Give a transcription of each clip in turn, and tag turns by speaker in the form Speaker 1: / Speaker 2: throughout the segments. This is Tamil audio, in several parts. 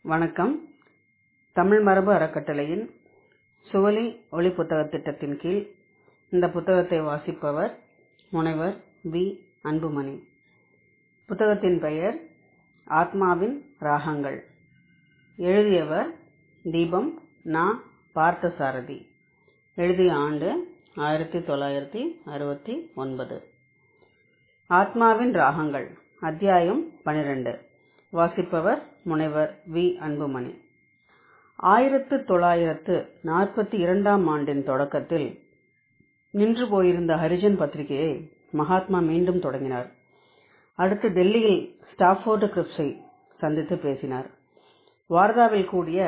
Speaker 1: வணக்கம் தமிழ் மரபு அறக்கட்டளையின் சுவலி ஒளி புத்தகத் திட்டத்தின் கீழ் இந்த புத்தகத்தை வாசிப்பவர் முனைவர் வி அன்புமணி புத்தகத்தின் பெயர் ஆத்மாவின் ராகங்கள் எழுதியவர் தீபம் நா பார்த்தசாரதி எழுதிய ஆண்டு ஆயிரத்தி தொள்ளாயிரத்தி அறுபத்தி ஒன்பது ஆத்மாவின் ராகங்கள் அத்தியாயம் பனிரெண்டு வாசிப்பவர் முனைவர் வி அன்புமணி ஆயிரத்து தொள்ளாயிரத்து நாற்பத்தி இரண்டாம் ஆண்டின் தொடக்கத்தில் நின்று போயிருந்த ஹரிஜன் பத்திரிகையை மகாத்மா மீண்டும் தொடங்கினார் அடுத்து டெல்லியில் ஸ்டாஃபோர்டு கிரிப்ஸை சந்தித்து பேசினார் வார்தாவில் கூடிய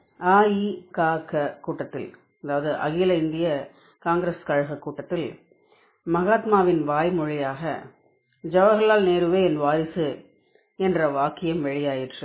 Speaker 1: அஇகக கூட்டத்தில் அதாவது அகில இந்திய காங்கிரஸ் கழக கூட்டத்தில் மகாத்மாவின் வாய்மொழியாக ஜவஹர்லால் நேருவே என் வாரிசு என்ற வாக்கியம் வெளியாயிற்று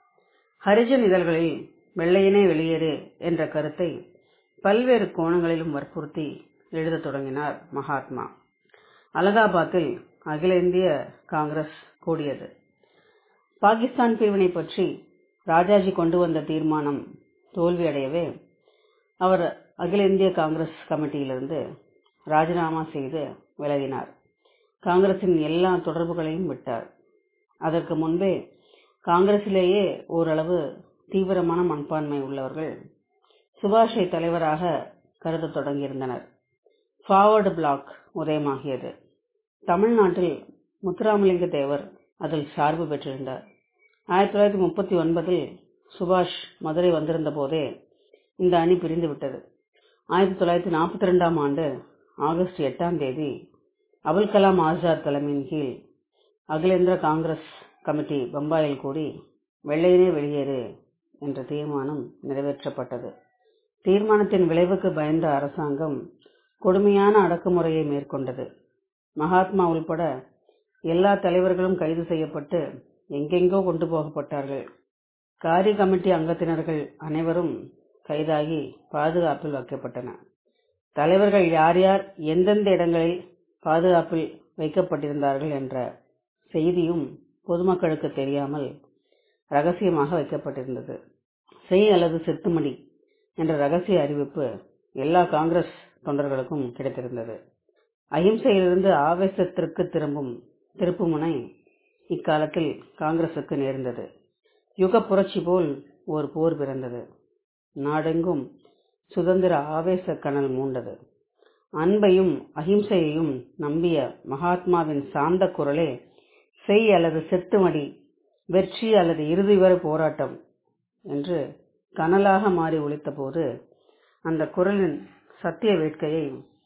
Speaker 1: ஹரிஜன் இதழ்களில் வெள்ளையனே வெளியேறு என்ற கருத்தை பல்வேறு கோணங்களிலும் வற்புறுத்தி எழுதத் தொடங்கினார் மகாத்மா அலகாபாத்தில் அகில இந்திய காங்கிரஸ் கூடியது பாகிஸ்தான் பிரிவினை பற்றி ராஜாஜி கொண்டு வந்த தீர்மானம் தோல்வியடையவே அவர் அகில இந்திய காங்கிரஸ் கமிட்டியிலிருந்து ராஜினாமா செய்து விலகினார் காங்கிரசின் எல்லா தொடர்புகளையும் விட்டார் அதற்கு முன்பே காங்கிரசிலேயே ஓரளவு தீவிரமான மனப்பான்மை உள்ளவர்கள் சுபாஷை தலைவராக கருத தொடங்கியிருந்தனர் ஃபார்வர்டு பிளாக் உதயமாகியது தமிழ்நாட்டில் முத்துராமலிங்க தேவர் அதில் சார்பு பெற்றிருந்தார் ஆயிரத்தி தொள்ளாயிரத்தி முப்பத்தி ஒன்பதில் சுபாஷ் மதுரை வந்திருந்த போதே இந்த அணி பிரிந்து விட்டது ஆயிரத்தி தொள்ளாயிரத்தி நாற்பத்தி ரெண்டாம் ஆண்டு ஆகஸ்ட் எட்டாம் தேதி அபுல் கலாம் ஆசாத் தலைமையின் கீழ் அகில இந்திய காங்கிரஸ் கமிட்டி பம்பாயில் கூடி வெள்ளையனே வெளியேறு என்ற தீர்மானம் நிறைவேற்றப்பட்டது தீர்மானத்தின் விளைவுக்கு பயந்த அரசாங்கம் கொடுமையான அடக்குமுறையை மேற்கொண்டது மகாத்மா உள்பட எல்லா தலைவர்களும் கைது செய்யப்பட்டு எங்கெங்கோ கொண்டு போகப்பட்டார்கள் காரிய கமிட்டி அங்கத்தினர்கள் அனைவரும் கைதாகி பாதுகாப்பில் வைக்கப்பட்டன தலைவர்கள் யார் யார் எந்தெந்த இடங்களில் பாதுகாப்பில் வைக்கப்பட்டிருந்தார்கள் என்ற செய்தியும் பொதுமக்களுக்கு தெரியாமல் ரகசியமாக வைக்கப்பட்டிருந்தது செய் அல்லது செத்துமடி என்ற ரகசிய அறிவிப்பு எல்லா காங்கிரஸ் தொண்டர்களுக்கும் கிடைத்திருந்தது அகிம்சையிலிருந்து ஆவேசத்திற்கு திரும்பும் திருப்புமுனை இக்காலத்தில் காங்கிரசுக்கு நேர்ந்தது யுக புரட்சி போல் ஒரு போர் பிறந்தது நாடெங்கும் சுதந்திர ஆவேச கனல் மூண்டது அன்பையும் அகிம்சையையும் நம்பிய மகாத்மாவின் சாந்த குரலே செய் அல்லது செத்துமடி வெற்றி அல்லது இறுதி வரை போராட்டம் என்று கனலாக மாறி ஒழித்த போது அந்த குரலின் சத்திய வேட்கையை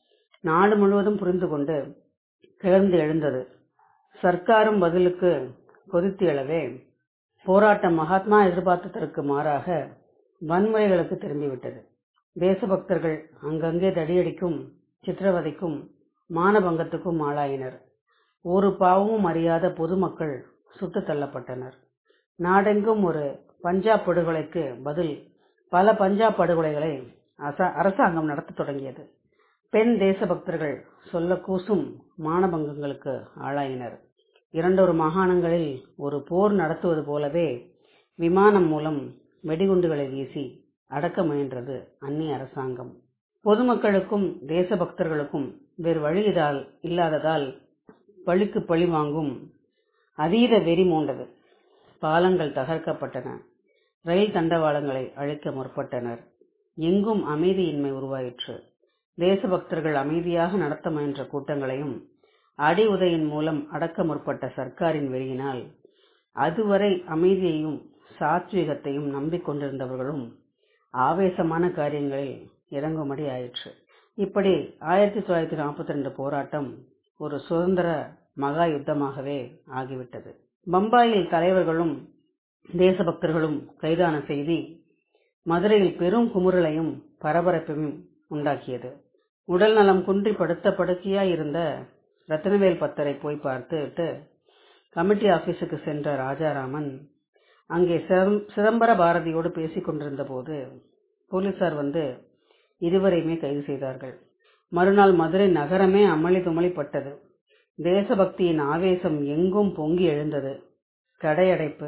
Speaker 1: நாடு முழுவதும் புரிந்து கொண்டு கிளர்ந்து எழுந்தது சர்க்காரும் பதிலுக்கு கொதித்து எழவே போராட்டம் மகாத்மா எதிர்பார்த்ததற்கு மாறாக வன்முறைகளுக்கு திரும்பிவிட்டது தேசபக்தர்கள் அங்கங்கே தடியடிக்கும் சித்திரவதைக்கும் மானபங்கத்துக்கும் ஆளாயினர் ஒரு பாவமும் அறியாத பொதுமக்கள் சுட்டு தள்ளப்பட்டனர் நாடெங்கும் ஒரு பஞ்சாப் படுகொலைக்கு பதில் பல பஞ்சாப் படுகொலைகளை அரசாங்கம் நடத்த தொடங்கியது பெண் தேசபக்தர்கள் சொல்ல கூசும் மானபங்கங்களுக்கு ஆளாயினர் இரண்டொரு மாகாணங்களில் ஒரு போர் நடத்துவது போலவே விமானம் மூலம் வெடிகுண்டுகளை வீசி அடக்க முயன்றது அந்நிய அரசாங்கம் பொதுமக்களுக்கும் தேசபக்தர்களுக்கும் வேறு வழி இல்லாததால் பழிக்கு பழி வாங்கும் அதீத வெறி மூண்டது பாலங்கள் தகர்க்கப்பட்டன ரயில் தண்டவாளங்களை அழிக்க முற்பட்டனர் எங்கும் அமைதியின்மை உருவாயிற்று தேசபக்தர்கள் அமைதியாக நடத்த முயன்ற கூட்டங்களையும் அடி உதையின் மூலம் அடக்க முற்பட்ட சர்க்காரின் வெளியினால் அதுவரை அமைதியையும் சாத்வீகத்தையும் நம்பிக்கொண்டிருந்தவர்களும் ஆவேசமான காரியங்களில் இறங்கும்படி ஆயிற்று இப்படி ஆயிரத்தி தொள்ளாயிரத்தி நாற்பத்தி ரெண்டு போராட்டம் ஒரு சுதந்திர மகா யுத்தமாகவே ஆகிவிட்டது பம்பாயில் தலைவர்களும் தேசபக்தர்களும் கைதான செய்தி மதுரையில் பெரும் குமுறலையும் பரபரப்பையும் உண்டாக்கியது உடல் நலம் குன்றி படுத்த படுக்கையாய் இருந்த ரத்னவேல் பத்தரை போய் பார்த்துட்டு கமிட்டி ஆபீஸுக்கு சென்ற ராஜாராமன் அங்கே சிதம்பர பாரதியோடு பேசிக் கொண்டிருந்த போது போலீசார் வந்து இருவரையுமே கைது செய்தார்கள் மறுநாள் மதுரை நகரமே அமளி துமளிப்பட்டது தேசபக்தியின் ஆவேசம் எங்கும் பொங்கி எழுந்தது கடையடைப்பு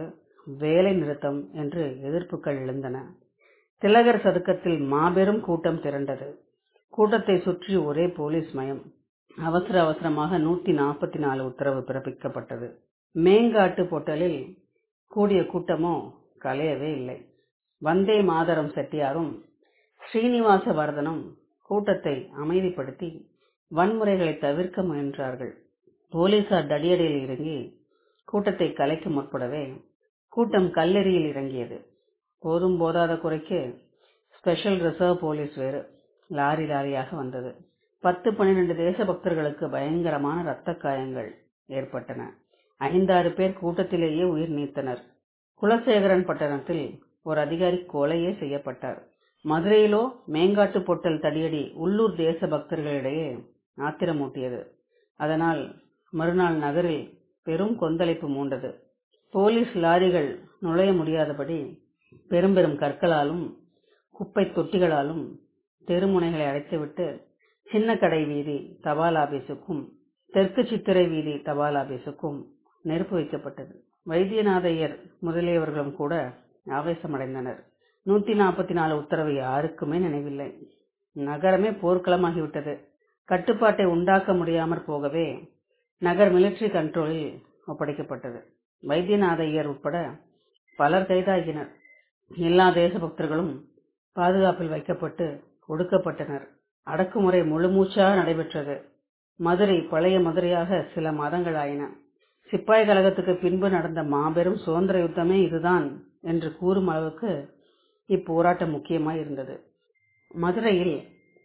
Speaker 1: வேலை நிறுத்தம் என்று எதிர்ப்புகள் எழுந்தன திலகர் சதுக்கத்தில் மாபெரும் கூட்டம் திரண்டது கூட்டத்தை சுற்றி ஒரே போலீஸ் மயம் அவசர அவசரமாக நூத்தி நாற்பத்தி நாலு உத்தரவு பிறப்பிக்கப்பட்டது மேங்காட்டு பொட்டலில் கூடிய கூட்டமோ கலையவே இல்லை வந்தே மாதரம் செட்டியாரும் ஸ்ரீனிவாச வர்தனும் கூட்டத்தை அமைதிப்படுத்தி வன்முறைகளை தவிர்க்க முயன்றார்கள் போலீசார் தடியடியில் இறங்கி கூட்டத்தை கலைக்க முற்படவே கூட்டம் கல்லெறியில் இறங்கியது போதும் போதாத குறைக்கு ஸ்பெஷல் ரிசர்வ் போலீஸ் வேறு லாரி லாரியாக வந்தது பத்து பன்னிரண்டு தேசபக்தர்களுக்கு பயங்கரமான இரத்த காயங்கள் ஏற்பட்டன ஐந்தாறு பேர் கூட்டத்திலேயே உயிர் நீத்தனர் குலசேகரன் பட்டணத்தில் ஒரு அதிகாரி கொலையே செய்யப்பட்டார் மதுரையிலோ மேங்காட்டு பொட்டல் தடியடி உள்ளூர் தேச பக்தர்களிடையே ஆத்திரமூட்டியது அதனால் மறுநாள் நகரில் பெரும் கொந்தளிப்பு மூண்டது போலீஸ் லாரிகள் நுழைய முடியாதபடி பெரும் பெரும் கற்களாலும் குப்பை தொட்டிகளாலும் தெருமுனைகளை அடைத்துவிட்டு சின்ன கடை வீதி தபால் ஆபீஸுக்கும் தெற்கு சித்திரை வீதி தபால் ஆபீஸுக்கும் நெருப்பு வைக்கப்பட்டது வைத்தியநாதையர் முதலியவர்களும் கூட ஆவேசமடைந்தனர் நூத்தி நாற்பத்தி நாலு உத்தரவு யாருக்குமே நினைவில்லை நகரமே போர்க்களமாகிவிட்டது கட்டுப்பாட்டை உண்டாக்க முடியாமற் போகவே நகர் மிலிட்டரி கண்ட்ரோலில் ஒப்படைக்கப்பட்டது வைத்தியநாதையர் உட்பட பலர் கைதாகினர் எல்லா தேசபக்தர்களும் பாதுகாப்பில் வைக்கப்பட்டு ஒடுக்கப்பட்டனர் அடக்குமுறை முழுமூச்சாக நடைபெற்றது மதுரை பழைய மதுரையாக சில மாதங்கள் ஆயின சிப்பாய் கழகத்துக்கு பின்பு நடந்த மாபெரும் சுதந்திர யுத்தமே இதுதான் என்று கூறும் அளவுக்கு இப்போராட்டம் முக்கியமாய் இருந்தது மதுரையில்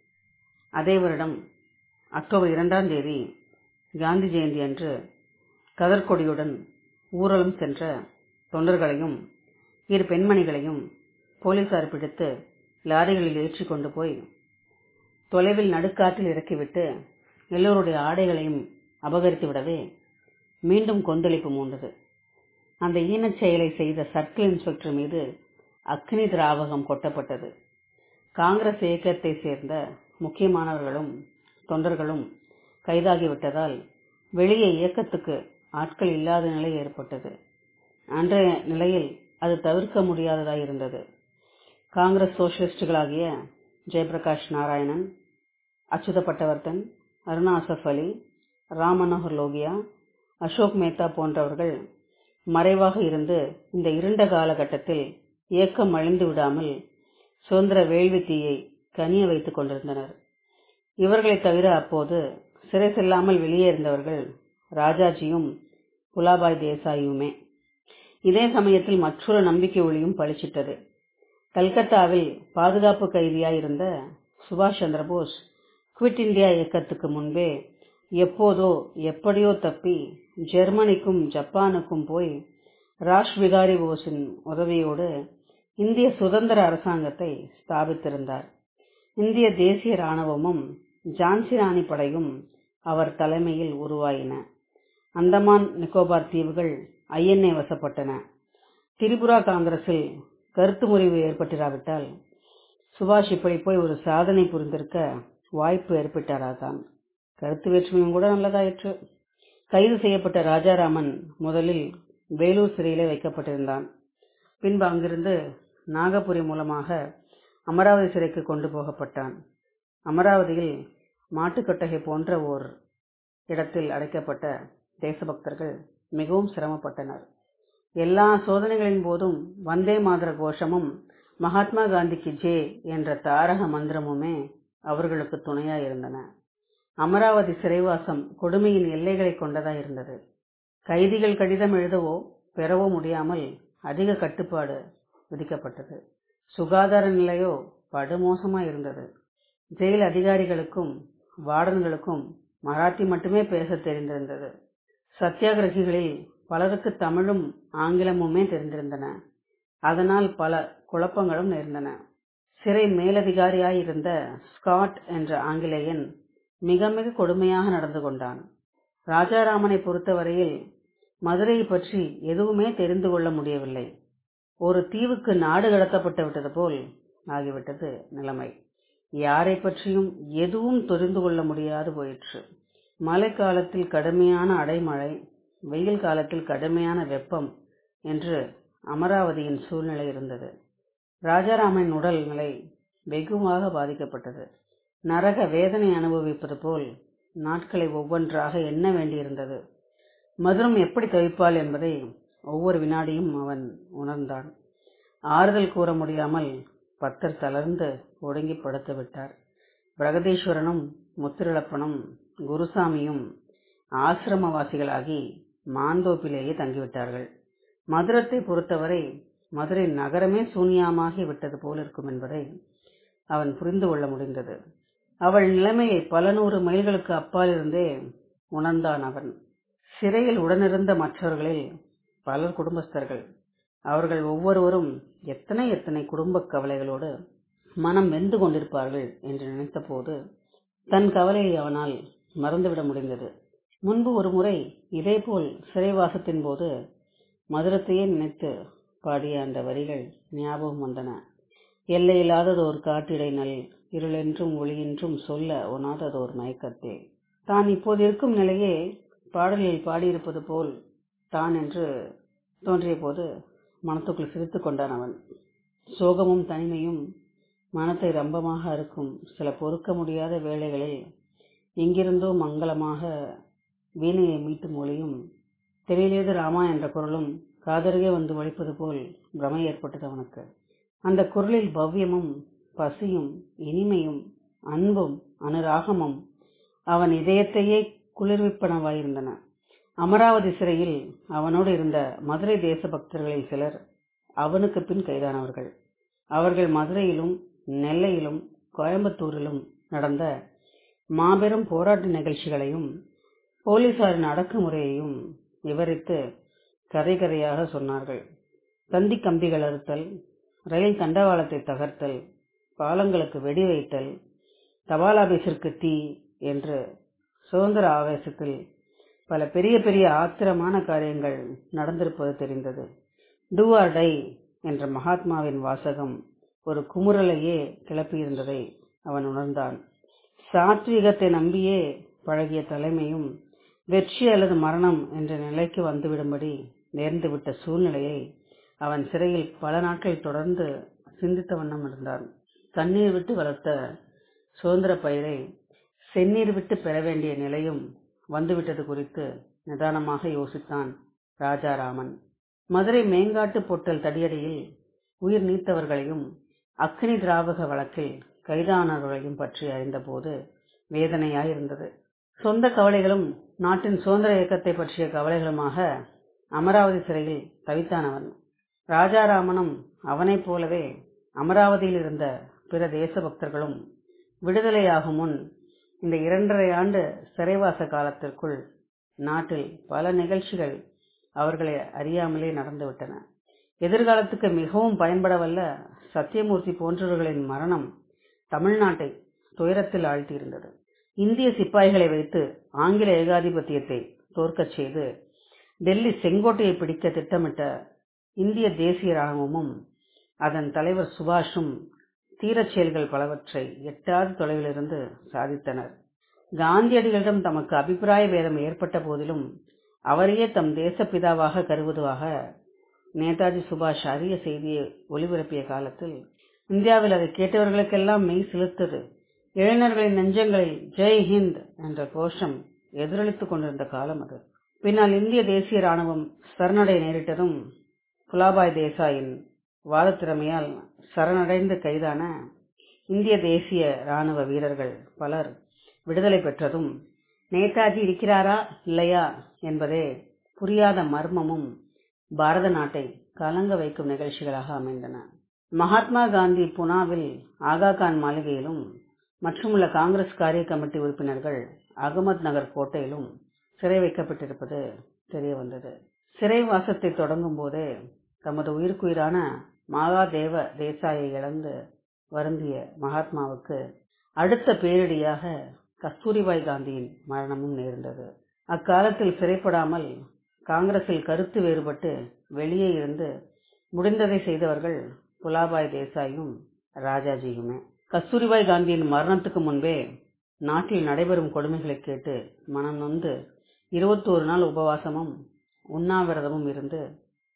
Speaker 1: அதே வருடம் அக்டோபர் இரண்டாம் தேதி காந்தி ஜெயந்தி அன்று கதர்கொடியுடன் ஊர்வலம் சென்ற தொண்டர்களையும் இரு பெண்மணிகளையும் போலீசார் பிடித்து லாரிகளில் ஏற்றி கொண்டு போய் தொலைவில் நடுக்காட்டில் இறக்கிவிட்டு எல்லோருடைய ஆடைகளையும் அபகரித்து விடவே மீண்டும் கொந்தளிப்பு மூண்டது அந்த ஈனச் செயலை செய்த சர்க்கிள் இன்ஸ்பெக்டர் மீது அக்னி திராவகம் கொட்டப்பட்டது காங்கிரஸ் இயக்கத்தை சேர்ந்த முக்கியமானவர்களும் தொண்டர்களும் கைதாகிவிட்டதால் வெளியே இயக்கத்துக்கு ஆட்கள் இல்லாத நிலை ஏற்பட்டது அன்றைய நிலையில் அது தவிர்க்க முடியாததாய் இருந்தது காங்கிரஸ் சோசியலிஸ்டுகளாகிய ஜெயபிரகாஷ் நாராயணன் அச்சுத பட்டவர்தன் அருணா அசப் அலி ராம் மனோகர் லோகியா அசோக் மேத்தா போன்றவர்கள் மறைவாக இருந்து இந்த இருண்ட காலகட்டத்தில் இயக்கம் அழிந்து விடாமல் சுதந்திர வேள்வி தீயை கனிய வைத்துக் கொண்டிருந்தனர் இவர்களை தவிர அப்போது சிறை செல்லாமல் வெளியே இருந்தவர்கள் ராஜாஜியும் குலாபாய் தேசாயுமே இதே சமயத்தில் மற்றொரு நம்பிக்கை ஒளியும் பளிச்சிட்டது கல்கத்தாவில் பாதுகாப்பு கைதியாய் இருந்த சுபாஷ் சந்திரபோஸ் குவிட் இந்தியா இயக்கத்துக்கு முன்பே எப்போதோ எப்படியோ தப்பி ஜெர்மனிக்கும் ஜப்பானுக்கும் போய் ராஷ் பிகாரி போஸின் உதவியோடு இந்திய சுதந்திர அரசாங்கத்தை ஸ்தாபித்திருந்தார் இந்திய தேசிய ராணுவமும் ஜான்சி ராணி படையும் அவர் தலைமையில் உருவாயின அந்தமான் நிக்கோபார் தீவுகள் ஐஎன்ஏ வசப்பட்டன திரிபுரா காங்கிரஸில் கருத்து முறிவு ஏற்பட்டிராவிட்டால் சுபாஷ் இப்படி போய் ஒரு சாதனை புரிந்திருக்க வாய்ப்பு ஏற்பட்டாராதான் கருத்து வேற்றுமையும் கூட நல்லதாயிற்று கைது செய்யப்பட்ட ராஜாராமன் முதலில் வேலூர் சிறையிலே வைக்கப்பட்டிருந்தான் பின்பு அங்கிருந்து நாகபுரி மூலமாக அமராவதி சிறைக்கு கொண்டு போகப்பட்டான் அமராவதியில் மாட்டுக்கொட்டகை போன்ற ஓர் இடத்தில் அடைக்கப்பட்ட தேசபக்தர்கள் மிகவும் சிரமப்பட்டனர் எல்லா சோதனைகளின் போதும் வந்தே மாதர கோஷமும் மகாத்மா காந்திக்கு ஜே என்ற தாரக மந்திரமுமே அவர்களுக்கு துணையாய் இருந்தன அமராவதி சிறைவாசம் கொடுமையின் எல்லைகளை கொண்டதாய் இருந்தது கைதிகள் கடிதம் எழுதவோ பெறவோ முடியாமல் அதிக கட்டுப்பாடு விதிக்கப்பட்டது சுகாதார நிலையோ படுமோசமாய் இருந்தது ஜெயில் அதிகாரிகளுக்கும் வார்டன்களுக்கும் மராத்தி மட்டுமே பேச தெரிந்திருந்தது சத்தியாகிரகிகளில் பலருக்கு தமிழும் ஆங்கிலமுமே தெரிந்திருந்தன அதனால் பல குழப்பங்களும் நேர்ந்தன சிறை மேலதிகாரியாயிருந்த ஸ்காட் என்ற ஆங்கிலேயன் மிக மிக கொடுமையாக நடந்து கொண்டான் ராஜாராமனை பொறுத்தவரையில் மதுரையை பற்றி எதுவுமே தெரிந்து கொள்ள முடியவில்லை ஒரு தீவுக்கு நாடு கடத்தப்பட்டு விட்டது போல் ஆகிவிட்டது நிலைமை யாரை பற்றியும் எதுவும் தெரிந்து கொள்ள முடியாது போயிற்று மழை காலத்தில் கடுமையான அடைமழை வெயில் காலத்தில் கடுமையான வெப்பம் என்று அமராவதியின் சூழ்நிலை இருந்தது ராஜாராமனின் உடல் நிலை வெகுவாக பாதிக்கப்பட்டது நரக வேதனை அனுபவிப்பது போல் நாட்களை ஒவ்வொன்றாக எண்ண வேண்டியிருந்தது மதுரம் எப்படி தவிப்பாள் என்பதை ஒவ்வொரு வினாடியும் அவன் உணர்ந்தான் ஆறுதல் கூற முடியாமல் பத்தர் தளர்ந்து ஒடுங்கி படுத்து விட்டார் பிரகதீஸ்வரனும் முத்திரளப்பனும் குருசாமியும் ஆசிரமவாசிகளாகி மாந்தோப்பிலேயே தங்கிவிட்டார்கள் மதுரத்தை பொறுத்தவரை மதுரை நகரமே சூன்யமாகி விட்டது போல் இருக்கும் என்பதை அவன் புரிந்து கொள்ள முடிந்தது அவள் நிலைமையை பல நூறு மைல்களுக்கு அப்பால் இருந்தே உணர்ந்தான் அவன் சிறையில் உடனிருந்த மற்றவர்களில் பலர் குடும்பஸ்தர்கள் அவர்கள் ஒவ்வொருவரும் எத்தனை எத்தனை குடும்ப கவலைகளோடு மனம் வெந்து கொண்டிருப்பார்கள் என்று நினைத்தபோது தன் கவலையை அவனால் மறந்துவிட முடிந்தது முன்பு ஒரு முறை இதேபோல் சிறைவாசத்தின் போது மதுரத்தையே நினைத்து பாடிய அந்த வரிகள் ஞாபகம் வந்தன எல்லையில்லாததோர் காட்டிடை நல் இருளென்றும் ஒளியென்றும் சொல்ல உணாததோர் மயக்கத்தே தான் இப்போது இருக்கும் நிலையே பாடலில் பாடியிருப்பது போல் தான் என்று தோன்றிய போது மனத்துக்குள் சிரித்து கொண்டான் அவன் சோகமும் தனிமையும் மனத்தை ரம்பமாக அறுக்கும் சில பொறுக்க முடியாத வேளைகளில் எங்கிருந்தோ மங்களமாக வீணையை மீட்டும் ஒளியும் தெரியலேது ராமா என்ற குரலும் காதருகே வந்து ஒழிப்பது போல் பிரமை ஏற்பட்டது அவனுக்கு அந்த குரலில் பவ்யமும் பசியும் இனிமையும் அன்பும் அனுராகமும் அவன் இதயத்தையே குளிர்விப்பனவாயிருந்தன அமராவதி சிறையில் அவனோடு இருந்த மதுரை தேச பக்தர்களில் சிலர் அவனுக்கு பின் கைதானவர்கள் அவர்கள் மதுரையிலும் நெல்லையிலும் கோயம்புத்தூரிலும் நடந்த மாபெரும் போராட்ட நிகழ்ச்சிகளையும் போலீசாரின் அடக்குமுறையையும் விவரித்து கதை கதையாக சொன்னார்கள் தந்தி கம்பிகள் அறுத்தல் ரயில் தண்டவாளத்தை தகர்த்தல் பாலங்களுக்கு வெடி வைத்தல் தபால் ஆபீஸிற்கு தீ என்று சுதந்திர ஆவேசத்தில் பல பெரிய பெரிய ஆத்திரமான காரியங்கள் நடந்திருப்பது தெரிந்தது டூ ஆர் டை என்ற மகாத்மாவின் வாசகம் ஒரு குமுறலையே கிளப்பியிருந்ததை அவன் உணர்ந்தான் சாத்வீகத்தை நம்பியே பழகிய தலைமையும் வெற்றி அல்லது மரணம் என்ற நிலைக்கு வந்துவிடும்படி நேர்ந்துவிட்ட சூழ்நிலையை அவன் சிறையில் பல நாட்கள் தொடர்ந்து சிந்தித்த வண்ணம் இருந்தான் கண்ணீர் விட்டு வளர்த்த சுதந்திர பயிரை செந்நீர் விட்டு பெற வேண்டிய நிலையும் வந்துவிட்டது குறித்து நிதானமாக யோசித்தான் ராஜாராமன் மதுரை மேங்காட்டு பொட்டல் தடியடியில் உயிர் நீத்தவர்களையும் அக்னி திராவக வழக்கில் கைதானவர்களையும் பற்றி அறிந்தபோது வேதனையாயிருந்தது சொந்த கவலைகளும் நாட்டின் சுதந்திர இயக்கத்தை பற்றிய கவலைகளுமாக அமராவதி சிறையில் தவித்தானவன் ராஜாராமனும் அவனைப் போலவே அமராவதியில் இருந்த பிற தேசபக்தர்களும் விடுதலையாகும் முன் இந்த இரண்டரை ஆண்டு சிறைவாச காலத்திற்குள் நாட்டில் பல நிகழ்ச்சிகள் அவர்களை அறியாமலே நடந்துவிட்டன எதிர்காலத்துக்கு மிகவும் பயன்படவல்ல சத்தியமூர்த்தி போன்றவர்களின் மரணம் தமிழ்நாட்டை துயரத்தில் ஆழ்த்தியிருந்தது இந்திய சிப்பாய்களை வைத்து ஆங்கில ஏகாதிபத்தியத்தை தோற்கச் செய்து டெல்லி செங்கோட்டையை பிடிக்க திட்டமிட்ட இந்திய தேசிய ராணுவமும் அதன் தலைவர் சுபாஷும் தீரச் செயல்கள் பலவற்றை எட்டாவது தொலைவிலிருந்து சாதித்தனர் காந்தியடிகளிடம் தமக்கு அபிப்பிராய பேதம் ஏற்பட்ட போதிலும் அவரையே தம் தேசப்பிதாவாக கருதுவதாக நேதாஜி சுபாஷ் அரிய செய்தியை ஒளிபரப்பிய காலத்தில் இந்தியாவில் அதை கேட்டவர்களுக்கெல்லாம் மெய் சிலுத்தது இளைஞர்களின் நெஞ்சங்களில் ஜெய் ஹிந்த் என்ற கோஷம் எதிரொலித்துக் கொண்டிருந்த காலம் அது பின்னால் இந்திய தேசிய ராணுவம் சரணடை நேரிட்டதும் குலாபாய் தேசாயின் வாதத்திறமையால் சரணடைந்து கைதான இந்திய தேசிய ராணுவ வீரர்கள் பலர் விடுதலை பெற்றதும் நேதாஜி இருக்கிறாரா இல்லையா என்பதே புரியாத மர்மமும் பாரத நாட்டை கலங்க வைக்கும் நிகழ்ச்சிகளாக அமைந்தன மகாத்மா காந்தி புனாவில் ஆகா கான் மாளிகையிலும் மற்றுமுள்ள காங்கிரஸ் காரிய கமிட்டி உறுப்பினர்கள் அகமது நகர் கோட்டையிலும் சிறை வைக்கப்பட்டிருப்பது தெரிய வந்தது சிறை வாசத்தை தொடங்கும் போதே தமது உயிருக்குயிரான மகாதேவ தேசாயை இழந்து வருந்திய மகாத்மாவுக்கு அடுத்த பேரிடியாக கஸ்தூரிபாய் காந்தியின் மரணமும் நேர்ந்தது அக்காலத்தில் சிறைப்படாமல் காங்கிரஸில் கருத்து வேறுபட்டு வெளியே இருந்து முடிந்ததை செய்தவர்கள் புலாபாய் தேசாயும் ராஜாஜியுமே கஸ்தூரிபாய் காந்தியின் மரணத்துக்கு முன்பே நாட்டில் நடைபெறும் கொடுமைகளை கேட்டு மனம் நொந்து இருபத்தோரு நாள் உபவாசமும் உண்ணாவிரதமும் இருந்து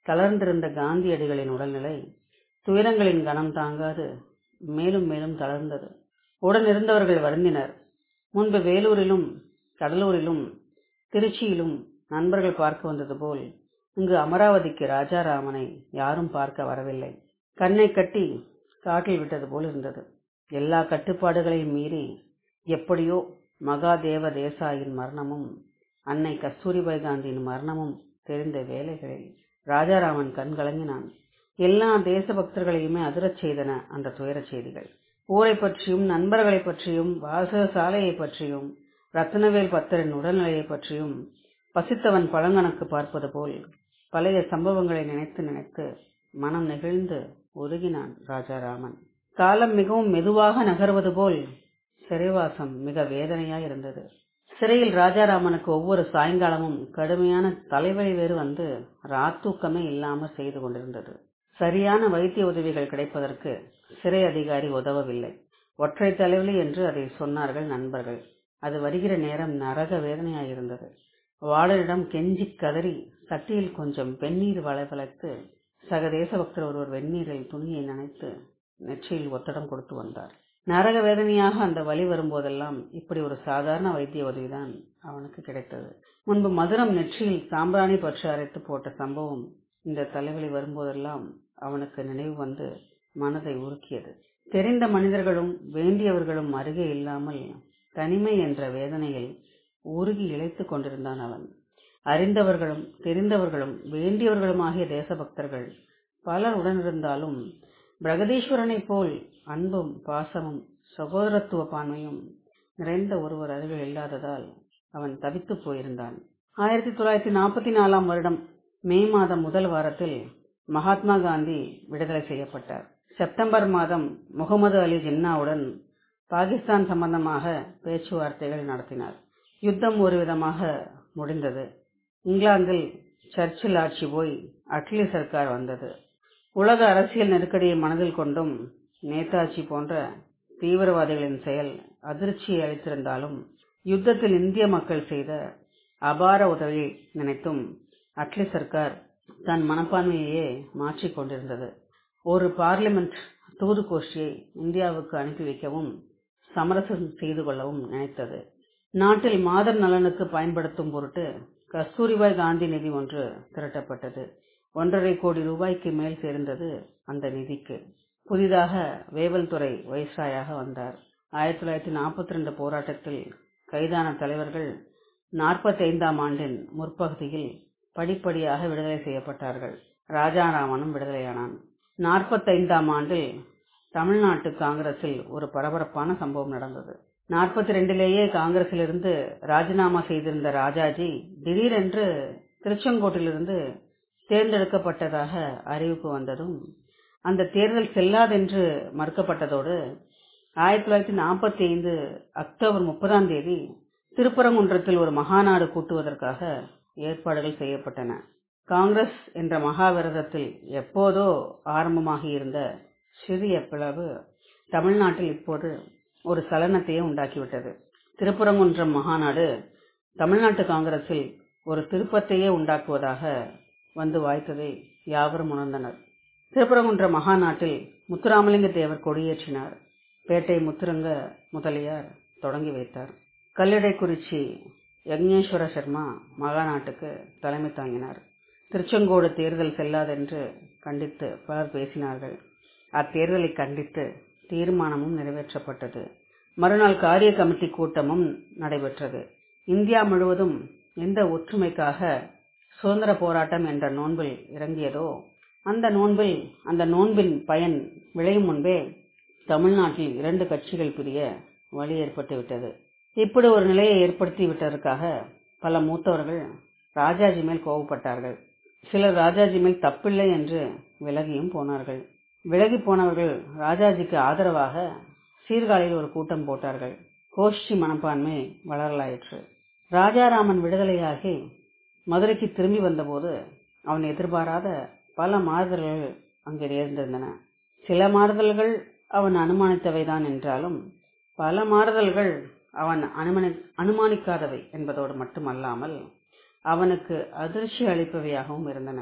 Speaker 1: தளர்ந்திருந்த காந்தியடிகளின் உடல்நிலை துயரங்களின் கனம் தாங்காது மேலும் மேலும் தளர்ந்தது உடனிருந்தவர்கள் வருந்தினர் முன்பு வேலூரிலும் கடலூரிலும் திருச்சியிலும் நண்பர்கள் பார்க்க வந்தது போல் இங்கு அமராவதிக்கு ராஜாராமனை யாரும் பார்க்க வரவில்லை கண்ணை கட்டி காட்டில் விட்டது போல் இருந்தது எல்லா கட்டுப்பாடுகளையும் மீறி எப்படியோ மகாதேவ தேசாயின் மரணமும் அன்னை கஸ்தூரிபாய் காந்தியின் மரணமும் தெரிந்த வேலைகளில் ராஜாராமன் கண் கலங்கினான் எல்லா தேசபக்தர்களையுமே அதிரச் செய்தன அந்த துயரச் செய்திகள் ஊரை பற்றியும் நண்பர்களை பற்றியும் வாசக சாலையை பற்றியும் ரத்னவேல் பத்தரின் உடல்நிலையை பற்றியும் பசித்தவன் பழங்கணக்கு பார்ப்பது போல் பழைய சம்பவங்களை நினைத்து நினைத்து மனம் நெகிழ்ந்து உருகினான் ராஜாராமன் காலம் மிகவும் மெதுவாக நகர்வது போல் சிறைவாசம் மிக வேதனையாய் இருந்தது சிறையில் ராஜாராமனுக்கு ஒவ்வொரு சாயங்காலமும் கடுமையான தலைவலி வேறு வந்து ராத்தூக்கமே இல்லாமல் செய்து கொண்டிருந்தது சரியான வைத்திய உதவிகள் கிடைப்பதற்கு சிறை அதிகாரி உதவவில்லை ஒற்றை தலைவலி என்று அதை சொன்னார்கள் நண்பர்கள் அது வருகிற நேரம் நரக வேதனையாயிருந்தது வாளரிடம் கெஞ்சி கதறி சட்டியில் கொஞ்சம் வெந்நீர் வளவளைத்து சக தேசபக்தர் ஒருவர் வெந்நீரில் துணியை நனைத்து நெற்றியில் ஒத்தடம் கொடுத்து வந்தார் நரக வேதனையாக அந்த வலி வரும்போதெல்லாம் இப்படி ஒரு சாதாரண வைத்திய உதவிதான் அவனுக்கு கிடைத்தது முன்பு மதுரம் நெற்றியில் சாம்பிராணி பற்றி அரைத்து போட்ட சம்பவம் இந்த தலைவலி வரும்போதெல்லாம் அவனுக்கு நினைவு வந்து மனதை உருக்கியது தெரிந்த மனிதர்களும் வேண்டியவர்களும் அருகே இல்லாமல் தனிமை என்ற வேதனையில் உருகி இழைத்துக் கொண்டிருந்தான் அவன் அறிந்தவர்களும் தெரிந்தவர்களும் வேண்டியவர்களுமாகிய தேசபக்தர்கள் பலர் உடனிருந்தாலும் பிரகதீஸ்வரனைப் போல் அன்பும் பாசமும் சகோதரத்துவ பான்மையும் நிறைந்த ஒருவர் அருகில் இல்லாததால் அவன் தவித்து போயிருந்தான் ஆயிரத்தி தொள்ளாயிரத்தி நாற்பத்தி நாலாம் வருடம் மே மாதம் முதல் வாரத்தில் மகாத்மா காந்தி விடுதலை செய்யப்பட்டார் செப்டம்பர் மாதம் முகமது அலி ஜின்னாவுடன் பாகிஸ்தான் சம்பந்தமாக பேச்சுவார்த்தைகள் நடத்தினார் யுத்தம் ஒரு விதமாக முடிந்தது இங்கிலாந்தில் சர்ச்சில் ஆட்சி போய் அட்லி சர்க்கார் வந்தது உலக அரசியல் நெருக்கடியை மனதில் கொண்டும் நேதாஜி போன்ற தீவிரவாதிகளின் செயல் அதிர்ச்சியை அளித்திருந்தாலும் யுத்தத்தில் இந்திய மக்கள் செய்த அபார உதவியை நினைத்தும் அட்லி சர்க்கார் தன் மனப்பான்மையையே மாற்றிக் கொண்டிருந்தது ஒரு பார்லிமெண்ட் தூது கோஷ்டியை இந்தியாவுக்கு அனுப்பி வைக்கவும் சமரசம் செய்து கொள்ளவும் நினைத்தது நாட்டில் மாதர் நலனுக்கு பயன்படுத்தும் பொருட்டு கஸ்தூரிபாய் காந்தி நிதி ஒன்று திரட்டப்பட்டது ஒன்றரை கோடி ரூபாய்க்கு மேல் சேர்ந்தது அந்த நிதிக்கு புதிதாக வேவல்துறை வைஸ்ராயாக வந்தார் ஆயிரத்தி தொள்ளாயிரத்தி நாற்பத்தி ரெண்டு போராட்டத்தில் கைதான தலைவர்கள் நாற்பத்தைந்தாம் ஆண்டின் முற்பகுதியில் படிப்படியாக விடுதலை செய்யப்பட்டார்கள் ராஜாராமனும் விடுதலையானான் நாற்பத்தைந்தாம் ஆண்டில் தமிழ்நாட்டு காங்கிரஸில் ஒரு பரபரப்பான சம்பவம் நடந்தது நாற்பத்தி ரெண்டிலேயே காங்கிரசிலிருந்து ராஜினாமா செய்திருந்த ராஜாஜி திடீரென்று திருச்செங்கோட்டிலிருந்து தேர்ந்தெடுக்கப்பட்டதாக அறிவிப்பு வந்ததும் அந்த தேர்தல் செல்லாதென்று மறுக்கப்பட்டதோடு ஆயிரத்தி தொள்ளாயிரத்தி நாற்பத்தி ஐந்து அக்டோபர் முப்பதாம் தேதி திருப்பரங்குன்றத்தில் ஒரு மகாநாடு கூட்டுவதற்காக ஏற்பாடுகள் செய்யப்பட்டன காங்கிரஸ் என்ற மகாவிரதத்தில் எப்போதோ ஆரம்பமாகி இருந்த சிறிய பிளவு தமிழ்நாட்டில் இப்போது ஒரு சலனத்தையே உண்டாக்கிவிட்டது திருப்பரங்குன்றம் மகாநாடு தமிழ்நாட்டு காங்கிரஸில் ஒரு திருப்பத்தையே உண்டாக்குவதாக வந்து வாய்த்ததை யாவரும் உணர்ந்தனர் திருப்பரங்குன்ற மகாநாட்டில் முத்துராமலிங்க தேவர் கொடியேற்றினார் பேட்டை முத்துரங்க முதலியார் தொடங்கி வைத்தார் கல்லிடைக்குறிச்சி யக்ஞேஸ்வர சர்மா மகாநாட்டுக்கு தலைமை தாங்கினார் திருச்செங்கோடு தேர்தல் செல்லாதென்று கண்டித்து பலர் பேசினார்கள் அத்தேர்தலை கண்டித்து தீர்மானமும் நிறைவேற்றப்பட்டது மறுநாள் காரிய கமிட்டி கூட்டமும் நடைபெற்றது இந்தியா முழுவதும் எந்த ஒற்றுமைக்காக சுதந்திர போராட்டம் என்ற நோன்பில் இறங்கியதோ அந்த நோன்பில் அந்த நோன்பின் பயன் விளையும் முன்பே தமிழ்நாட்டில் இரண்டு கட்சிகள் பிரிய வழி ஏற்பட்டு விட்டது இப்படி ஒரு நிலையை ஏற்படுத்தி விட்டதற்காக பல மூத்தவர்கள் ராஜாஜி மேல் கோபப்பட்டார்கள் சிலர் ராஜாஜி மேல் தப்பில்லை என்று விலகியும் போனார்கள் விலகி போனவர்கள் ராஜாஜிக்கு ஆதரவாக சீர்காழியில் ஒரு கூட்டம் போட்டார்கள் கோஷ்டி மனப்பான்மை வளரலாயிற்று ராஜாராமன் விடுதலையாகி மதுரைக்கு திரும்பி வந்தபோது அவன் எதிர்பாராத பல மாறுதல்கள் அங்கே நேர்ந்திருந்தன சில மாறுதல்கள் அவன் அனுமானித்தவைதான் என்றாலும் பல மாறுதல்கள் அவன் அனுமனி அனுமானிக்காதவை என்பதோடு மட்டுமல்லாமல் அவனுக்கு அதிர்ச்சி அளிப்பவையாகவும் இருந்தன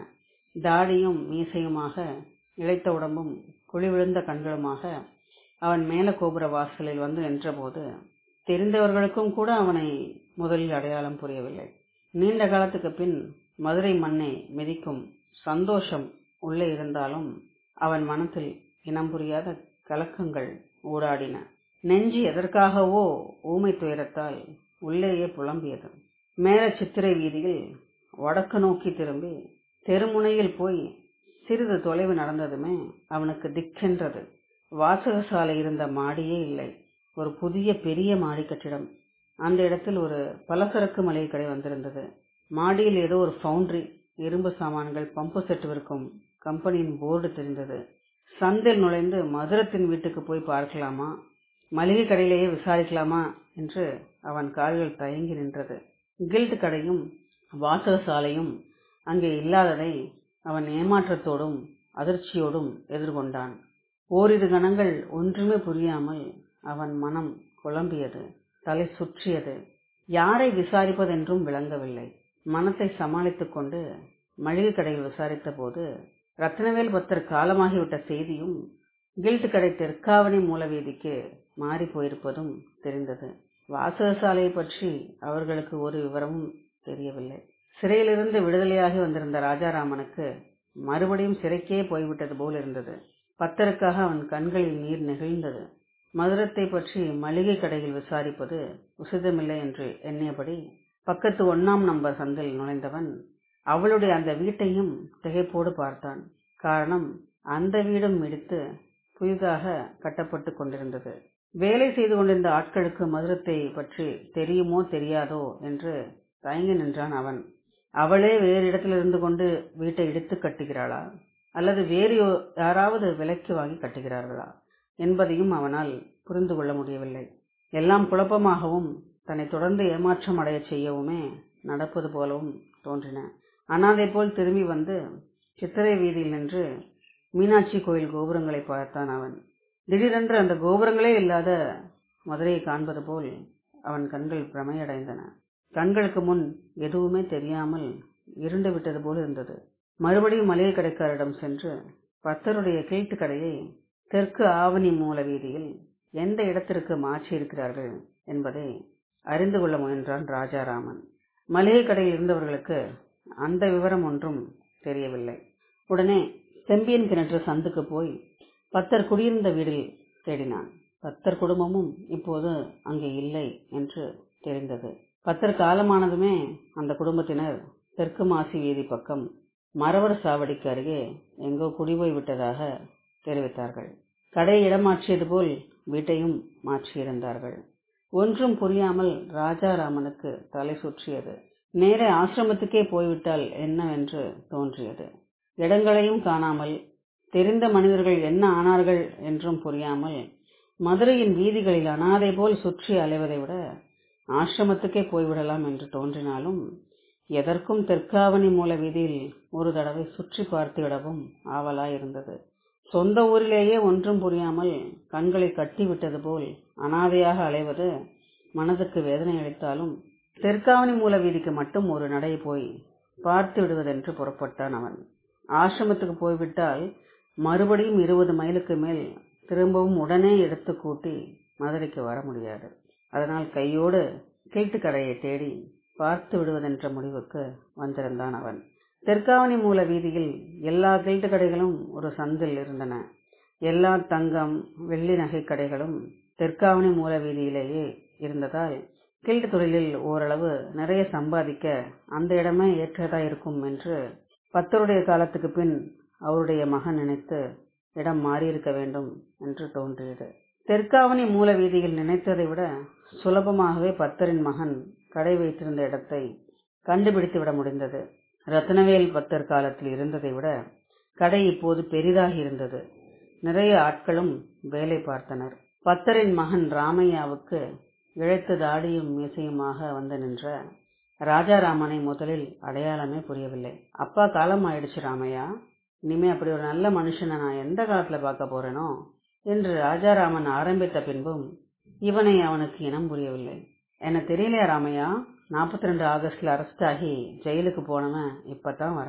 Speaker 1: தாடியும் மீசையுமாக இழைத்த உடம்பும் குழிவிழுந்த கண்களுமாக அவன் மேல கோபுர வாசலில் வந்து நின்றபோது தெரிந்தவர்களுக்கும் கூட அவனை முதலில் அடையாளம் புரியவில்லை நீண்ட காலத்துக்கு பின் மதுரை மண்ணை மிதிக்கும் சந்தோஷம் உள்ளே இருந்தாலும் அவன் மனத்தில் இனம் புரியாத கலக்கங்கள் ஊடாடின நெஞ்சு எதற்காகவோ ஊமை துயரத்தால் உள்ளேயே புலம்பியது மேல சித்திரை வீதியில் வடக்கு நோக்கி திரும்பி தெருமுனையில் போய் சிறிது தொலைவு நடந்ததுமே அவனுக்கு திக்கென்றது வாசகசாலை இருந்த மாடியே இல்லை ஒரு புதிய பெரிய மாடி கட்டிடம் அந்த இடத்தில் ஒரு பலசரக்கு மளிகை கடை வந்திருந்தது மாடியில் ஏதோ ஒரு ஃபவுண்டரி இரும்பு சாமான்கள் பம்பு செட் விற்கும் கம்பெனியின் போர்டு தெரிந்தது சந்தில் நுழைந்து மதுரத்தின் வீட்டுக்கு போய் பார்க்கலாமா மளிகை கடையிலேயே விசாரிக்கலாமா என்று அவன் கால்கள் தயங்கி நின்றது கில்ட் கடையும் வாசகசாலையும் அங்கே இல்லாததை அவன் ஏமாற்றத்தோடும் அதிர்ச்சியோடும் எதிர்கொண்டான் ஓரிரு கணங்கள் ஒன்றுமே புரியாமல் அவன் மனம் குழம்பியது தலை சுற்றியது யாரை விசாரிப்பதென்றும் விளங்கவில்லை மனத்தை சமாளித்துக் கொண்டு மளிகை கடையில் விசாரித்த போது ரத்னவேல் பத்தர் காலமாகிவிட்ட செய்தியும் கில்ட் கடை தெற்காவணி மூலவீதிக்கு மாறி போயிருப்பதும் தெரிந்தது வாசகசாலையை பற்றி அவர்களுக்கு ஒரு விவரமும் தெரியவில்லை சிறையிலிருந்து விடுதலையாகி வந்திருந்த ராஜாராமனுக்கு மறுபடியும் சிறைக்கே போய்விட்டது போல் இருந்தது பத்தருக்காக அவன் கண்களில் நீர் நெகிழ்ந்தது மதுரத்தை பற்றி மளிகை கடையில் விசாரிப்பது உசிதமில்லை என்று எண்ணியபடி பக்கத்து ஒன்னாம் நம்பர் சந்தில் நுழைந்தவன் அவளுடைய அந்த வீட்டையும் திகைப்போடு பார்த்தான் காரணம் அந்த வீடும் இடித்து புதிதாக கட்டப்பட்டு கொண்டிருந்தது வேலை செய்து கொண்டிருந்த ஆட்களுக்கு மதுரத்தை பற்றி தெரியுமோ தெரியாதோ என்று தயங்கி நின்றான் அவன் அவளே வேறு இடத்தில் இருந்து கொண்டு வீட்டை இடித்து கட்டுகிறாளா அல்லது வேறு யாராவது விலைக்கு வாங்கி கட்டுகிறார்களா என்பதையும் அவனால் புரிந்து கொள்ள முடியவில்லை எல்லாம் குழப்பமாகவும் தன்னை தொடர்ந்து ஏமாற்றம் அடைய செய்யவுமே நடப்பது போலவும் தோன்றின அனாதை போல் திரும்பி வந்து சித்திரை வீதியில் நின்று மீனாட்சி கோயில் கோபுரங்களை பார்த்தான் அவன் திடீரென்று அந்த கோபுரங்களே இல்லாத மதுரையை காண்பது போல் அவன் கண்கள் பிரமையடைந்தன கண்களுக்கு முன் எதுவுமே தெரியாமல் இருண்டு விட்டது போல் இருந்தது மறுபடியும் மளிகை கடைக்காரரிடம் சென்று பத்தருடைய கீழ்த்து கடையை தெற்கு ஆவணி மூல வீதியில் எந்த இடத்திற்கு மாற்றி இருக்கிறார்கள் என்பதை அறிந்து கொள்ள முயன்றான் ராஜாராமன் மளிகை கடையில் இருந்தவர்களுக்கு அந்த விவரம் ஒன்றும் தெரியவில்லை உடனே செம்பியன் கிணற்று சந்துக்கு போய் பத்தர் குடியிருந்த வீடில் தேடினான் பத்தர் குடும்பமும் இப்போது அங்கே இல்லை என்று தெரிந்தது பத்தர் காலமானதுமே அந்த குடும்பத்தினர் தெற்கு மாசி வீதி பக்கம் மரவர் சாவடிக்கு அருகே எங்கோ குடிபோய் விட்டதாக தெரிவித்தார்கள் கடையை இடமாற்றியது போல் வீட்டையும் மாற்றியிருந்தார்கள் ஒன்றும் புரியாமல் ராஜாராமனுக்கு தலை சுற்றியது நேரே ஆசிரமத்துக்கே போய்விட்டால் என்னவென்று தோன்றியது இடங்களையும் காணாமல் தெரிந்த மனிதர்கள் என்ன ஆனார்கள் என்றும் புரியாமல் மதுரையின் வீதிகளில் அனாதை போல் சுற்றி அலைவதை விட ஆசிரமத்துக்கே போய்விடலாம் என்று தோன்றினாலும் எதற்கும் தெற்காவணி மூல வீதியில் ஒரு தடவை சுற்றி பார்த்து விடவும் ஆவலாயிருந்தது சொந்த ஊரிலேயே ஒன்றும் புரியாமல் கண்களை கட்டிவிட்டது போல் அனாதையாக அலைவது மனதுக்கு வேதனை அளித்தாலும் தெற்காவணி மூல வீதிக்கு மட்டும் ஒரு நடை போய் பார்த்து விடுவதென்று புறப்பட்டான் அவன் ஆசிரமத்துக்கு போய்விட்டால் மறுபடியும் இருபது மைலுக்கு மேல் திரும்பவும் உடனே எடுத்து கூட்டி மதுரைக்கு வர முடியாது அதனால் கையோடு கீழ்த்து கடையை தேடி பார்த்து விடுவதென்ற முடிவுக்கு வந்திருந்தான் அவன் தெற்காவணி மூல வீதியில் எல்லா கில்ட்டு கடைகளும் ஒரு சந்தில் இருந்தன எல்லா தங்கம் வெள்ளி நகை கடைகளும் தெற்காவணி மூல வீதியிலேயே இருந்ததால் கில்ட்டு தொழிலில் ஓரளவு நிறைய சம்பாதிக்க அந்த இடமே ஏற்றதா இருக்கும் என்று பத்தருடைய காலத்துக்கு பின் அவருடைய மகன் நினைத்து இடம் மாறியிருக்க வேண்டும் என்று தோன்றியது தெற்காவணி மூல வீதியில் நினைத்ததை விட சுலபமாகவே பத்தரின் மகன் கடை வைத்திருந்த இடத்தை கண்டுபிடித்து விட முடிந்தது ரத்னவேல் பத்தர் காலத்தில் இருந்ததை விட கடை இப்போது பெரிதாகி இருந்தது நிறைய ஆட்களும் வேலை பார்த்தனர் பத்தரின் மகன் ராமையாவுக்கு இழைத்த தாடியும் மீசையுமாக வந்து நின்ற ராஜாராமனை முதலில் அடையாளமே புரியவில்லை அப்பா காலம் ஆயிடுச்சு ராமையா இனிமே அப்படி ஒரு நல்ல மனுஷனை நான் எந்த காலத்துல பார்க்க போறேனோ என்று ராஜாராமன் ஆரம்பித்த பின்பும் இவனை அவனுக்கு இனம் புரியவில்லை என்ன தெரியலையா ராமையா நாற்பத்தி ரெண்டு ஆகஸ்ட்ல அரெஸ்ட் ஆகி ஜெயிலுக்கு போனவன் இப்பதான் வரேன்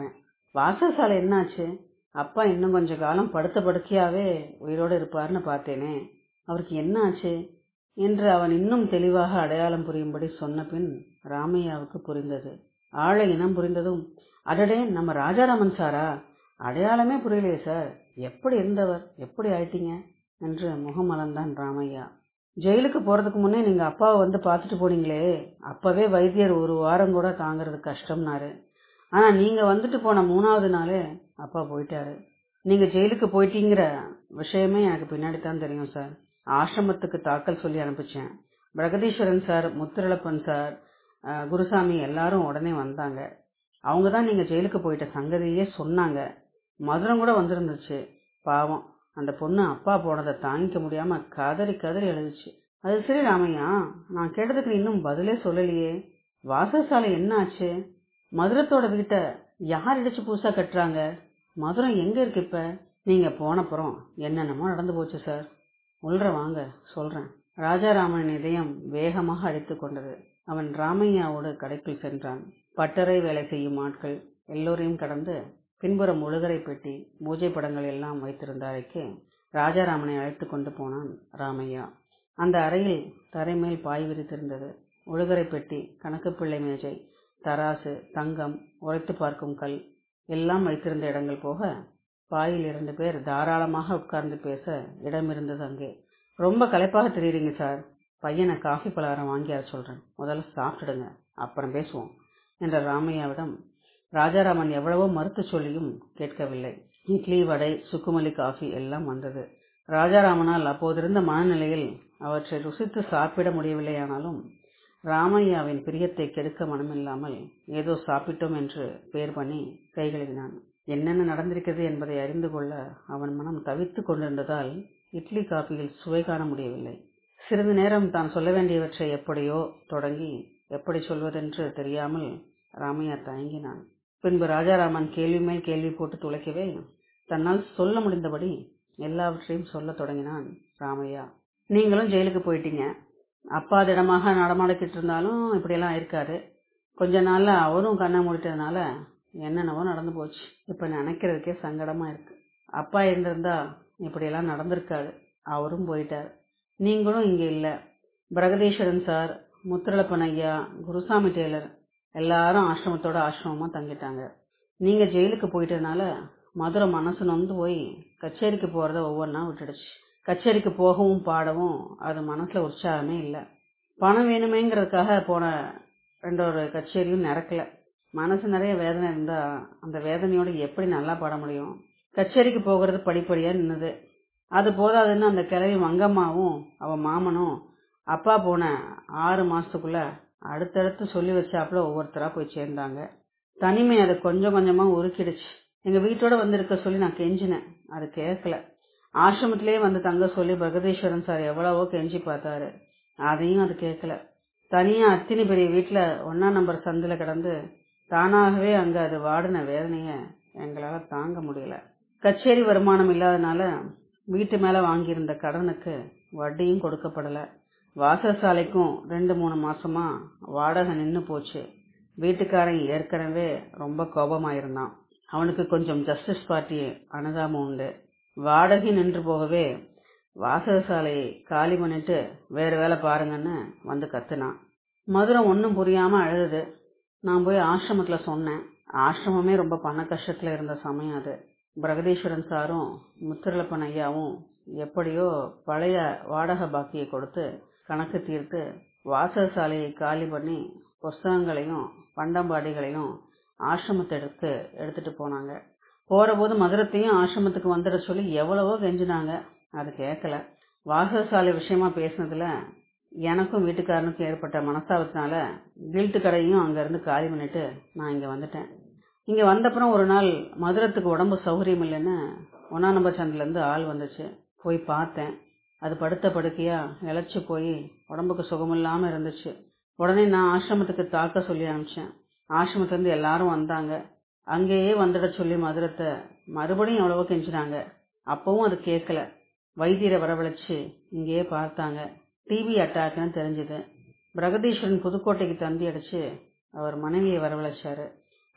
Speaker 1: வாசசாலை என்னாச்சு அப்பா இன்னும் கொஞ்ச காலம் படுத்த படுக்கையாவே உயிரோடு இருப்பார்னு பார்த்தேனே அவருக்கு என்ன ஆச்சு என்று அவன் இன்னும் தெளிவாக அடையாளம் புரியும்படி சொன்ன பின் ராமையாவுக்கு புரிந்தது ஆழ இனம் புரிந்ததும் அடடே நம்ம ராஜாராமன் சாரா அடையாளமே புரியலையே சார் எப்படி இருந்தவர் எப்படி ஆயிட்டீங்க என்று முகமலர்ந்தான் ராமையா ஜெயிலுக்கு போறதுக்கு முன்னே நீங்க அப்பாவை வந்து பார்த்துட்டு போனீங்களே அப்பவே வைத்தியர் ஒரு வாரம் கூட தாங்கிறது கஷ்டம்னாரு ஆனா நீங்க வந்துட்டு போன மூணாவது நாளே அப்பா போயிட்டாரு நீங்க ஜெயிலுக்கு போயிட்டீங்கிற விஷயமே எனக்கு பின்னாடி தான் தெரியும் சார் ஆசிரமத்துக்கு தாக்கல் சொல்லி அனுப்பிச்சேன் பிரகதீஸ்வரன் சார் முத்துரளப்பன் சார் அஹ், குருசாமி எல்லாரும் உடனே வந்தாங்க அவங்க தான் நீங்க ஜெயிலுக்கு போயிட்ட சங்கதியே சொன்னாங்க மதுரம் கூட வந்திருந்துச்சு பாவம் அந்த பொண்ணு அப்பா போனதை தாங்கிக்க முடியாம கதறி கதறி எழுதுச்சு அது சரி ராமையா நான் கேட்டதுக்கு நீ இன்னும் பதிலே சொல்லலையே வாசசாலை என்ன ஆச்சு மதுரத்தோட வீட்டை யார் இடிச்சு புதுசா கட்டுறாங்க மதுரம் எங்க இருக்கு இப்ப நீங்க போனப்புறம் என்னென்னமோ நடந்து போச்சு சார் உள்ற வாங்க சொல்றேன் ராஜாராமனின் இதயம் வேகமாக அடித்துக் கொண்டது அவன் ராமையாவோடு கடைக்குள் சென்றான் பட்டறை வேலை செய்யும் ஆட்கள் எல்லோரையும் கடந்து பின்புறம் ஒழுகரை பெட்டி பூஜை படங்கள் எல்லாம் வைத்திருந்த அறைக்கு ராஜாராமனை அழைத்து கொண்டு போனான் ராமையா அந்த அறையில் தரைமேல் பாய் விரித்திருந்தது ஒழுகரை பெட்டி கணக்கு பிள்ளை மேஜை தராசு தங்கம் உரைத்து பார்க்கும் கல் எல்லாம் வைத்திருந்த இடங்கள் போக பாயில் இரண்டு பேர் தாராளமாக உட்கார்ந்து பேச இடம் இருந்தது அங்கே ரொம்ப களைப்பாக தெரியுறீங்க சார் பையனை காஃபி பலகாரம் வாங்கி வர சொல்றேன் முதல்ல சாப்பிட்டுடுங்க அப்புறம் பேசுவோம் என்ற ராமையாவிடம் ராஜாராமன் எவ்வளவோ மறுத்து சொல்லியும் கேட்கவில்லை இட்லி வடை சுக்குமல்லி காஃபி எல்லாம் வந்தது ராஜாராமனால் அப்போதிருந்த மனநிலையில் அவற்றை ருசித்து சாப்பிட முடியவில்லையானாலும் ராமையாவின் பிரியத்தை கெடுக்க மனமில்லாமல் ஏதோ சாப்பிட்டோம் என்று பேர் பண்ணி கைகழுவினான் என்னென்ன நடந்திருக்கிறது என்பதை அறிந்து கொள்ள அவன் மனம் தவித்துக் கொண்டிருந்ததால் இட்லி காபியில் சுவை காண முடியவில்லை சிறிது நேரம் தான் சொல்ல வேண்டியவற்றை எப்படியோ தொடங்கி எப்படி சொல்வதென்று தெரியாமல் ராமையா தயங்கினான் பின்பு ராஜாராமன் கேள்வி மேல் கேள்வி போட்டு துளைக்கவே தன்னால் சொல்ல முடிந்தபடி எல்லாவற்றையும் சொல்லத் தொடங்கினான் ராமையா நீங்களும் ஜெயிலுக்கு போயிட்டீங்க அப்பா திடமாக நடமாடிக்கிட்டு இருந்தாலும் இப்படியெல்லாம் இருக்காரு கொஞ்ச நாள்ல அவரும் கண்ணை மூடிட்டதுனால என்னென்னவோ நடந்து போச்சு இப்ப நினைக்கிறதுக்கே சங்கடமா இருக்கு அப்பா இருந்திருந்தா இப்படியெல்லாம் நடந்திருக்காது அவரும் போயிட்டார் நீங்களும் இங்க இல்ல பிரகதீஸ்வரன் சார் முத்துரளப்பன் ஐயா குருசாமி டெய்லர் எல்லாரும் ஆசிரமத்தோட ஆசிரமமா தங்கிட்டாங்க நீங்க ஜெயிலுக்கு போயிட்டதுனால மதுரை மனசு நொந்து போய் கச்சேரிக்கு போறத ஒவ்வொன்றா விட்டுடுச்சு கச்சேரிக்கு போகவும் பாடவும் அது மனசுல உற்சாகமே இல்லை பணம் வேணுமேங்கிறதுக்காக போன ரெண்டு ஒரு கச்சேரியும் நடக்கல மனசு நிறைய வேதனை இருந்தா அந்த வேதனையோட எப்படி நல்லா பாட முடியும் கச்சேரிக்கு போகிறது படிப்படியா நின்னுது அது போதாதுன்னு அந்த கிழவி மங்கம்மாவும் அவ மாமனும் அப்பா போன ஆறு மாசத்துக்குள்ள அடுத்தடுத்து சொல்லி வச்சாப்புல ஒவ்வொருத்தரா போய் சேர்ந்தாங்க தனிமை அதை கொஞ்சம் கொஞ்சமா உருக்கிடுச்சு எங்க வீட்டோட வந்திருக்க சொல்லி நான் கெஞ்சினேன் அது கேட்கல ஆசிரமத்திலேயே வந்து தங்க சொல்லி பிரகதீஸ்வரன் சார் எவ்வளவோ கெஞ்சி பார்த்தாரு அதையும் அது கேட்கல தனியா அத்தினி பெரிய வீட்டுல ஒன்னா நம்பர் சந்தில கிடந்து தானாகவே அங்க அது வாடின வேதனைய எங்களால தாங்க முடியல கச்சேரி வருமானம் இல்லாதனால வீட்டு மேல வாங்கியிருந்த கடனுக்கு வட்டியும் கொடுக்கப்படல வாசசாலைக்கும் ரெண்டு மூணு மாசமா வாடகை நின்னு போச்சு வீட்டுக்காரன் ஏற்கனவே ரொம்ப கோபமாயிருந்தான் அவனுக்கு கொஞ்சம் ஜஸ்டிஸ் பார்ட்டி அனுதாபம் உண்டு வாடகை நின்று போகவே வாசகசாலையை காலி பண்ணிட்டு வேற வேலை பாருங்கன்னு வந்து கத்துனான் மதுரை ஒன்றும் புரியாம அழுது நான் போய் ஆசிரமத்துல சொன்னேன் ஆசிரமமே ரொம்ப பண கஷ்டத்துல இருந்த சமயம் அது பிரகதீஸ்வரன் சாரும் முத்திரலப்பன் ஐயாவும் எப்படியோ பழைய வாடகை பாக்கியை கொடுத்து கணக்கு தீர்த்து வாசகசாலையை காலி பண்ணி புஸ்தகங்களையும் பண்டம்பாடிகளையும் ஆசிரமத்தை எடுத்து எடுத்துட்டு போனாங்க போற போது மதுரத்தையும் ஆசிரமத்துக்கு வந்துட சொல்லி எவ்வளவோ கெஞ்சினாங்க அது கேட்கல வாசகசாலை விஷயமா பேசினதுல எனக்கும் வீட்டுக்காரனுக்கும் ஏற்பட்ட மனஸ்தாபத்தினால கில்ட்டு கடையும் அங்க இருந்து காலி பண்ணிட்டு நான் இங்க வந்துட்டேன் இங்க வந்தப்புறம் ஒரு நாள் மதுரத்துக்கு உடம்பு சௌகரியம் இல்லைன்னு ஒன்னா நம்பர் சந்தில இருந்து ஆள் வந்துச்சு போய் பார்த்தேன் அது படுத்த படுக்கையா இழைச்சு போய் உடம்புக்கு சுகமில்லாம இருந்துச்சு உடனே நான் ஆசிரமத்துக்கு தாக்க சொல்லி அனுப்பிச்சேன் ஆசிரமத்துல இருந்து எல்லாரும் வந்தாங்க அங்கேயே வந்துட சொல்லி மதுரத்தை மறுபடியும் எவ்வளவோ கெஞ்சினாங்க அப்பவும் அது கேட்கல வைத்தியரை வரவழைச்சு இங்கேயே பார்த்தாங்க டிபி அட்டாக்னு தெரிஞ்சது பிரகதீஸ்வரன் புதுக்கோட்டைக்கு தந்தி அடிச்சு அவர் மனைவியை வரவழைச்சாரு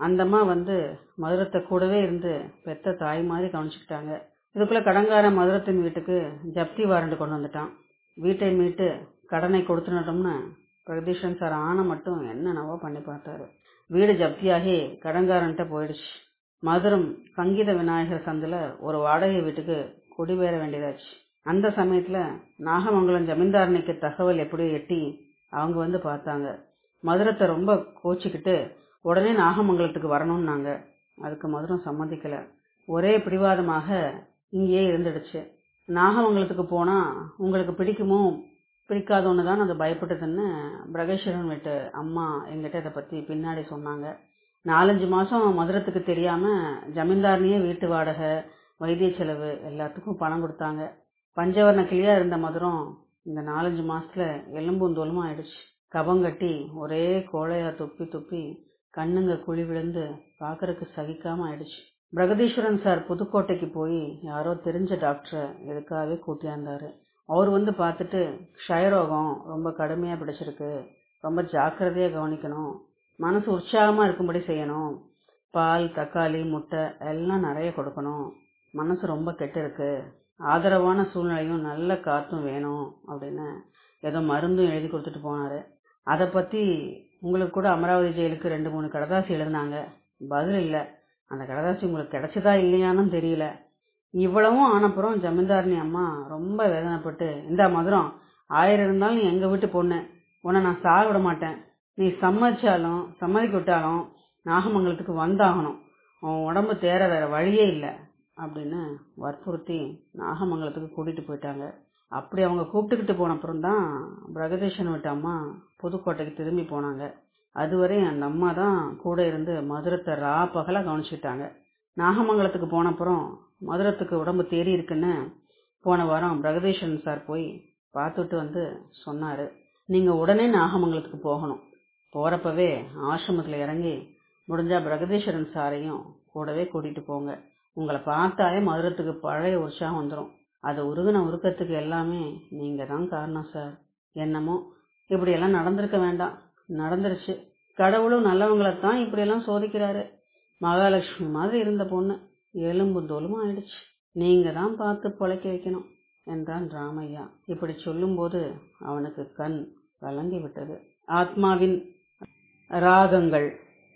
Speaker 1: அந்த அம்மா வந்து மதுரத்தை கூடவே இருந்து பெத்த தாய் மாதிரி கவனிச்சுக்கிட்டாங்க இதுக்குள்ள கடங்கார மதுரத்தின் வீட்டுக்கு ஜப்தி வாரண்ட் கொண்டு வந்துட்டான் வீட்டை மீட்டு கடனை கொடுத்துனட்டோம்னு பிரகதீஷன் சார் ஆனை மட்டும் என்னென்னவோ பண்ணி பார்த்தாரு வீடு ஜப்தியாகி கடங்காரன்ட்ட போயிடுச்சு மதுரம் சங்கீத விநாயகர் சந்தில் ஒரு வாடகை வீட்டுக்கு குடிபெயர வேண்டியதாச்சு அந்த சமயத்துல நாகமங்கலம் ஜமீன்தாரனுக்கு தகவல் எப்படி எட்டி அவங்க வந்து பார்த்தாங்க மதுரத்தை ரொம்ப கோச்சிக்கிட்டு உடனே நாகமங்கலத்துக்கு வரணும்னாங்க அதுக்கு மதுரம் சம்மதிக்கல ஒரே பிடிவாதமாக இங்கேயே இருந்துடுச்சு நாகமங்கலத்துக்கு போனா உங்களுக்கு பிடிக்குமோ பிடிக்காதோன்னு தான் அது பயப்பட்டதுன்னு பிரகேஸ்வரன் வீட்டு அம்மா எங்கிட்ட இதை பத்தி பின்னாடி சொன்னாங்க நாலஞ்சு மாசம் மதுரத்துக்கு தெரியாம ஜமீன்தாரனையே வீட்டு வாடகை வைத்திய செலவு எல்லாத்துக்கும் பணம் கொடுத்தாங்க பஞ்சவர்ண கிளியா இருந்த மதுரம் இந்த நாலஞ்சு மாசத்துல எலும்பும் தோலுமா ஆயிடுச்சு கபம் கட்டி ஒரே கோழையா துப்பி துப்பி கண்ணுங்க குழி விழுந்து பாக்குறதுக்கு சகிக்காம ஆயிடுச்சு பிரகதீஸ்வரன் சார் புதுக்கோட்டைக்கு போய் யாரோ தெரிஞ்ச டாக்டரை எதுக்காகவே கூட்டியாந்தாரு அவர் வந்து பார்த்துட்டு க்ஷயரோகம் ரொம்ப கடுமையா பிடிச்சிருக்கு ரொம்ப ஜாக்கிரதையா கவனிக்கணும் மனசு உற்சாகமா இருக்கும்படி செய்யணும் பால் தக்காளி முட்டை எல்லாம் நிறைய கொடுக்கணும் மனசு ரொம்ப கெட்டு இருக்கு ஆதரவான சூழ்நிலையும் நல்ல காத்தும் வேணும் அப்படின்னு ஏதோ மருந்தும் எழுதி கொடுத்துட்டு போனாரு அதை பத்தி உங்களுக்கு கூட அமராவதி ஜெயிலுக்கு ரெண்டு மூணு கடதாசி எழுதினாங்க பதில் இல்ல அந்த கடதாசி உங்களுக்கு கிடைச்சதா இல்லையான்னு தெரியல இவ்வளவும் ஆனப்புறம் ஜமீன்தாரணி அம்மா ரொம்ப வேதனைப்பட்டு இந்த மதுரம் ஆயிரம் இருந்தாலும் நீ எங்க வீட்டு பொண்ணு உன்னை நான் சாக விட மாட்டேன் நீ சம்மதிச்சாலும் சம்மதிக்க விட்டாலும் நாகமங்கலத்துக்கு வந்தாகணும் உன் உடம்பு தேர வேற வழியே இல்லை அப்படின்னு வற்புறுத்தி நாகமங்கலத்துக்கு கூட்டிட்டு போயிட்டாங்க அப்படி அவங்க கூப்பிட்டுக்கிட்டு போன அப்புறம் தான் பிரகதீஷன் விட்ட அம்மா புதுக்கோட்டைக்கு திரும்பி போனாங்க அதுவரை அந்த அம்மா தான் கூட இருந்து மதுரத்தை ரா பகலா கவனிச்சுக்கிட்டாங்க நாகமங்கலத்துக்கு போன அப்புறம் மதுரத்துக்கு உடம்பு தேறி இருக்குன்னு போன வாரம் பிரகதீஷன் சார் போய் பார்த்துட்டு வந்து சொன்னாரு நீங்க உடனே நாகமங்கலத்துக்கு போகணும் போறப்பவே ஆசிரமத்துல இறங்கி முடிஞ்சா பிரகதீஸ்வரன் சாரையும் கூடவே கூட்டிட்டு போங்க உங்களை பார்த்தாலே மதுரத்துக்கு பழைய உற்சாகம் வந்துடும் அது உருகுன உருக்கத்துக்கு எல்லாமே நீங்க தான் காரணம் சார் என்னமோ இப்படி எல்லாம் நடந்திருக்க வேண்டாம் நடந்துருச்சு கடவுளும் நல்லவங்களைத்தான் இப்படி எல்லாம் சோதிக்கிறாரு மகாலட்சுமி மாதிரி இருந்த பொண்ணு எலும்பு தோலுமா ஆயிடுச்சு நீங்க தான் பார்த்து பொழைக்க வைக்கணும் என்றான் ராமையா இப்படி சொல்லும்போது அவனுக்கு கண் கலங்கி விட்டது ஆத்மாவின் ராகங்கள்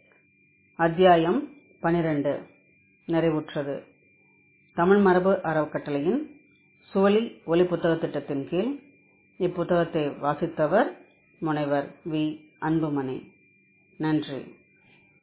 Speaker 1: அத்தியாயம் பனிரெண்டு நிறைவுற்றது தமிழ் மரபு அறக்கட்டளையின் சுவலி ஒலி புத்தக திட்டத்தின் கீழ் இப்புத்தகத்தை வாசித்தவர் முனைவர் வி அன்புமணி நன்றி